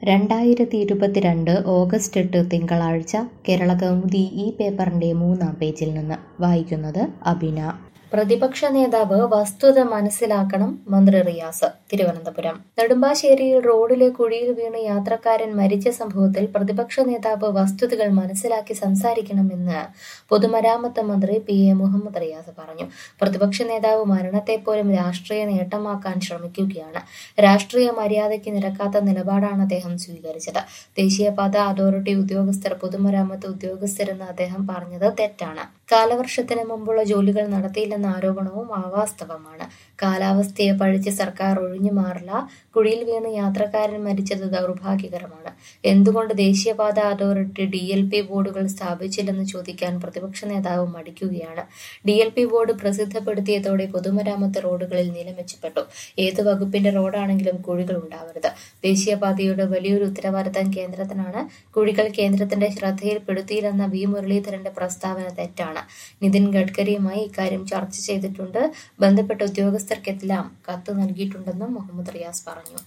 രണ്ടായിരത്തി ഇരുപത്തിരണ്ട് ഓഗസ്റ്റ് എട്ട് തിങ്കളാഴ്ച കേരള കൗമുദി ഈ പേപ്പറിന്റെ മൂന്നാം പേജിൽ നിന്ന് വായിക്കുന്നത് അബിന പ്രതിപക്ഷ നേതാവ് വസ്തുത മനസ്സിലാക്കണം മന്ത്രി റിയാസ് തിരുവനന്തപുരം നെടുമ്പാശ്ശേരിയിൽ റോഡിലെ കുഴിയിൽ വീണ് യാത്രക്കാരൻ മരിച്ച സംഭവത്തിൽ പ്രതിപക്ഷ നേതാവ് വസ്തുതകൾ മനസ്സിലാക്കി സംസാരിക്കണമെന്ന് പൊതുമരാമത്ത് മന്ത്രി പി എ മുഹമ്മദ് റിയാസ് പറഞ്ഞു പ്രതിപക്ഷ നേതാവ് മരണത്തെ പോലും രാഷ്ട്രീയ നേട്ടമാക്കാൻ ശ്രമിക്കുകയാണ് രാഷ്ട്രീയ മര്യാദയ്ക്ക് നിരക്കാത്ത നിലപാടാണ് അദ്ദേഹം സ്വീകരിച്ചത് ദേശീയപാത അതോറിറ്റി ഉദ്യോഗസ്ഥർ പൊതുമരാമത്ത് ഉദ്യോഗസ്ഥരെന്ന് അദ്ദേഹം പറഞ്ഞത് തെറ്റാണ് കാലവർഷത്തിന് മുമ്പുള്ള ജോലികൾ നടത്തിയില്ലെന്ന ആരോപണവും അവാസ്തവമാണ് കാലാവസ്ഥയെ പഴിച്ച് സർക്കാർ ഒഴിഞ്ഞു മാറില്ല കുഴിയിൽ വീണ് യാത്രക്കാരൻ മരിച്ചത് ദൗർഭാഗ്യകരമാണ് എന്തുകൊണ്ട് ദേശീയപാത അതോറിറ്റി ഡി എൽ പി ബോർഡുകൾ സ്ഥാപിച്ചില്ലെന്ന് ചോദിക്കാൻ പ്രതിപക്ഷ നേതാവ് മടിക്കുകയാണ് ഡി എൽ പി ബോർഡ് പ്രസിദ്ധപ്പെടുത്തിയതോടെ പൊതുമരാമത്ത് റോഡുകളിൽ നില മെച്ചപ്പെട്ടു ഏത് വകുപ്പിന്റെ റോഡാണെങ്കിലും കുഴികൾ ഉണ്ടാവരുത് ദേശീയപാതയുടെ വലിയൊരു ഉത്തരവാദിത്തം കേന്ദ്രത്തിനാണ് കുഴികൾ കേന്ദ്രത്തിന്റെ ശ്രദ്ധയിൽപ്പെടുത്തിയില്ലെന്ന വി മുരളീധരന്റെ പ്രസ്താവന തെറ്റാണ് നിതിൻ ഗഡ്കരിയുമായി ഇക്കാര്യം ചർച്ച ചെയ്തിട്ടുണ്ട് ബന്ധപ്പെട്ട ഉദ്യോഗസ്ഥർക്കെല്ലാം കത്ത് നൽകിയിട്ടുണ്ടെന്നും മുഹമ്മദ് റിയാസ് പറഞ്ഞു